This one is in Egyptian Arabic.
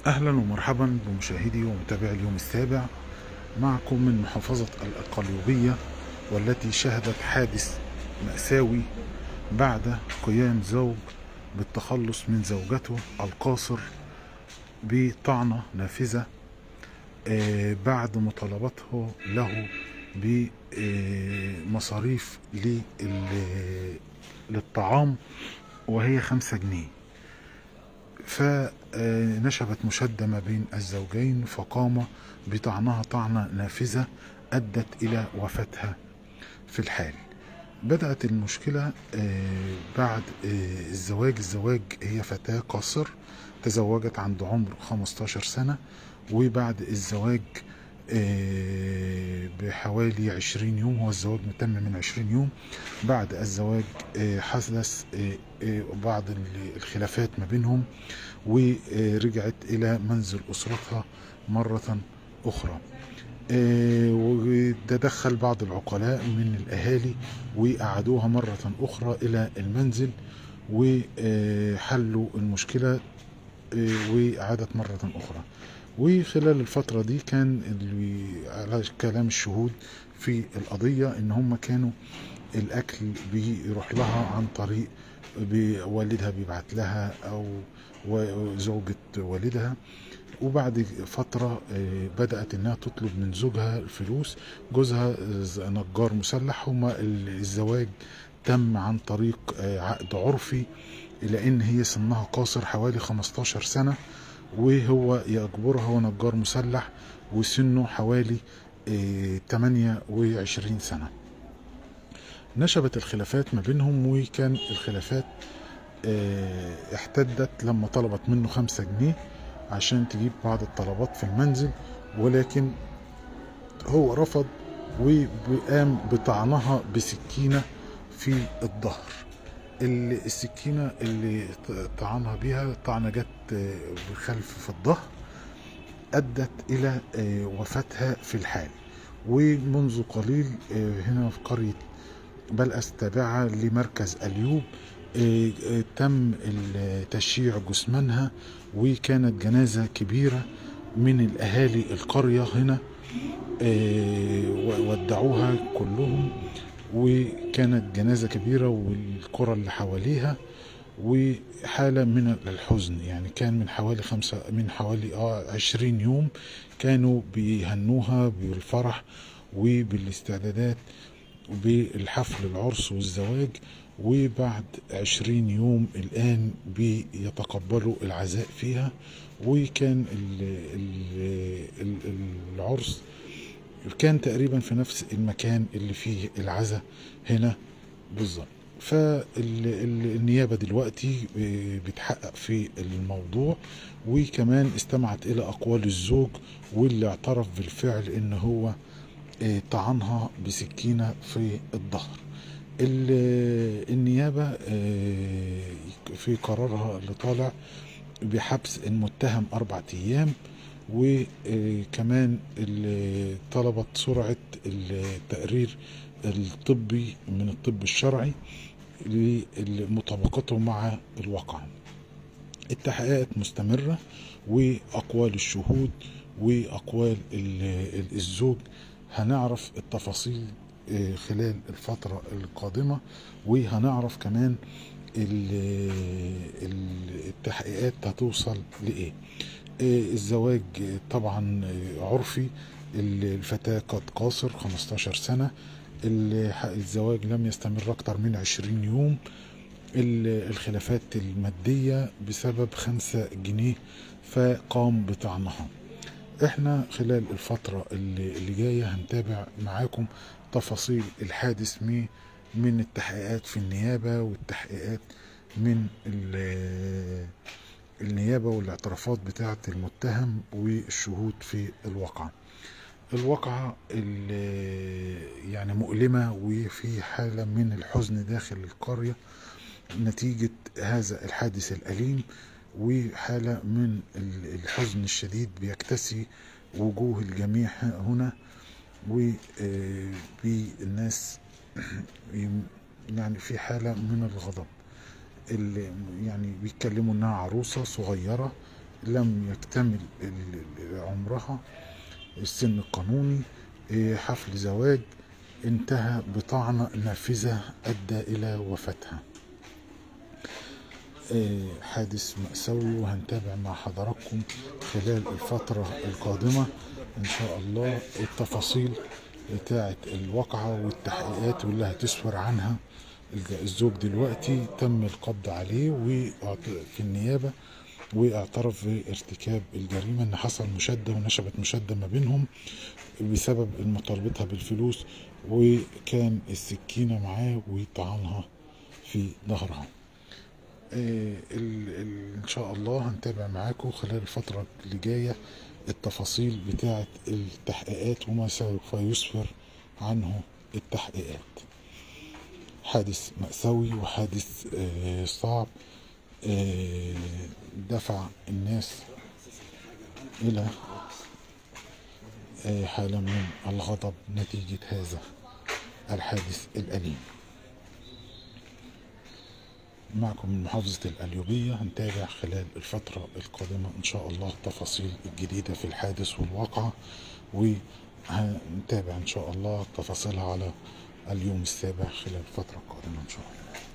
أهلا ومرحبا بمشاهدي ومتابعي اليوم السابع معكم من محافظة القليوبية والتي شهدت حادث مأساوي بعد قيام زوج بالتخلص من زوجته القاصر بطعنة نافذة آه، بعد مطالبته له بمصاريف للطعام وهي خمسة جنيه فنشبت مشدة ما بين الزوجين فقام بطعنها طعنة نافذة أدت إلى وفاتها في الحال بدأت المشكلة آه، بعد آه، الزواج الزواج هي فتاة قاصر تزوجت عند عمر 15 سنة وبعد الزواج آه، بحوالي 20 يوم هو الزواج متم من 20 يوم بعد الزواج آه، حدث آه، آه، بعض الخلافات ما بينهم ورجعت إلى منزل أسرتها مرة أخرى آه، وتدخل بعض العقلاء من الأهالي وأعادوها مرة أخرى إلى المنزل وحلوا المشكلة آه، وعادت مرة أخرى وخلال الفترة دي كان اللي على كلام الشهود في القضية إن هم كانوا الأكل بيروح لها عن طريق بي- والدها بيبعت لها أو و- زوجة والدها وبعد فترة آه، بدأت إنها تطلب من زوجها الفلوس جوزها آه، نجار مسلح هما ال- الزواج تم عن طريق آه، عقد عرفي لأن هي سنها قاصر حوالي 15 سنة وهو يجبرها هو نجار مسلح وسنه حوالي آه، 28 سنة نشبت الخلافات ما بينهم وكان الخلافات آه، احتدت لما طلبت منه خمسة جنيه عشان تجيب بعض الطلبات في المنزل ولكن هو رفض وقام بطعنها بسكينة في الظهر ال- السكينة اللي ط- طعنها بيها طعنة جت آه، بخلف في الظهر أدت إلى آه، وفاتها في الحال ومنذ قليل آه، هنا في قرية بلقس تابعة لمركز أليوب آه، آه، تم ال- تشييع جثمانها وكانت جنازة كبيرة من الأهالي القرية هنا آه، و- ودعوها كلهم وكانت جنازة كبيرة والقرى اللي حواليها وحالة من الحزن يعني كان من حوالي خمسة من حوالي اه عشرين يوم كانوا بيهنوها بالفرح وبالاستعدادات بالحفل العرس والزواج وبعد عشرين يوم الآن بيتقبلوا العزاء فيها وكان ال ال ال العرس كان تقريبا في نفس المكان اللي فيه العزاء هنا بالظبط فالنيابة دلوقتي بتحقق في الموضوع وكمان استمعت إلى أقوال الزوج واللي اعترف بالفعل إن هو آه، طعنها بسكينة في الظهر ال- النيابة آه، في قرارها اللي طالع بحبس المتهم أربعة أيام وكمان اللي طلبت سرعة التقرير الطبي من الطب الشرعي لمطابقته مع الواقع التحقيقات مستمرة وأقوال الشهود وأقوال ال- ال- الزوج هنعرف التفاصيل آه، خلال الفترة القادمة وهنعرف كمان ال- ال- التحقيقات هتوصل لإيه آه، الزواج آه، طبعا آه، عرفي ال- الفتاة قد قاصر 15 سنة ال- الزواج لم يستمر أكثر من 20 يوم ال- الخلافات المادية بسبب خمسة جنيه فقام بطعنها احنا خلال الفترة اللي, اللي جاية هنتابع معاكم تفاصيل الحادث مي- من التحقيقات في النيابة والتحقيقات من ال- النيابة والاعترافات بتاعة المتهم والشهود في الواقعة الواقعة اللي يعني مؤلمة وفي حالة من الحزن داخل القرية نتيجة هذا الحادث الأليم وحالة من ال- الحزن الشديد بيكتسي وجوه الجميع هنا والناس يعني في حالة من الغضب اللي يعني بيتكلموا انها عروسة صغيرة لم يكتمل ال- ال- عمرها السن القانوني إيه، حفل زواج انتهى بطعنة نافذة أدى إلى وفاتها إيه، حادث مأساوي وهنتابع مع حضراتكم خلال الفترة القادمة إن شاء الله التفاصيل بتاعة الواقعة والتحقيقات واللي هتسفر عنها الج- الزوج دلوقتي تم القبض عليه وأعت- في النيابة واعترف بارتكاب الجريمة ان حصل مشادة ونشبت مشادة ما بينهم بسبب مطالبتها بالفلوس وكان السكينة معاه وطعنها في ظهرها آه، ال- ال- ان شاء الله هنتابع معاكم خلال الفترة اللي جاية التفاصيل بتاعة التحقيقات وما سوف يسفر عنه التحقيقات حادث مأساوي وحادث آه، صعب آه، دفع الناس إلى آه، حالة من الغضب نتيجة هذا الحادث الأليم معكم من محافظة القليوبية هنتابع خلال الفترة القادمة إن شاء الله التفاصيل الجديدة في الحادث والواقعة وهنتابع إن شاء الله تفاصيلها على اليوم السابع خلال الفترة القادمة إن شاء الله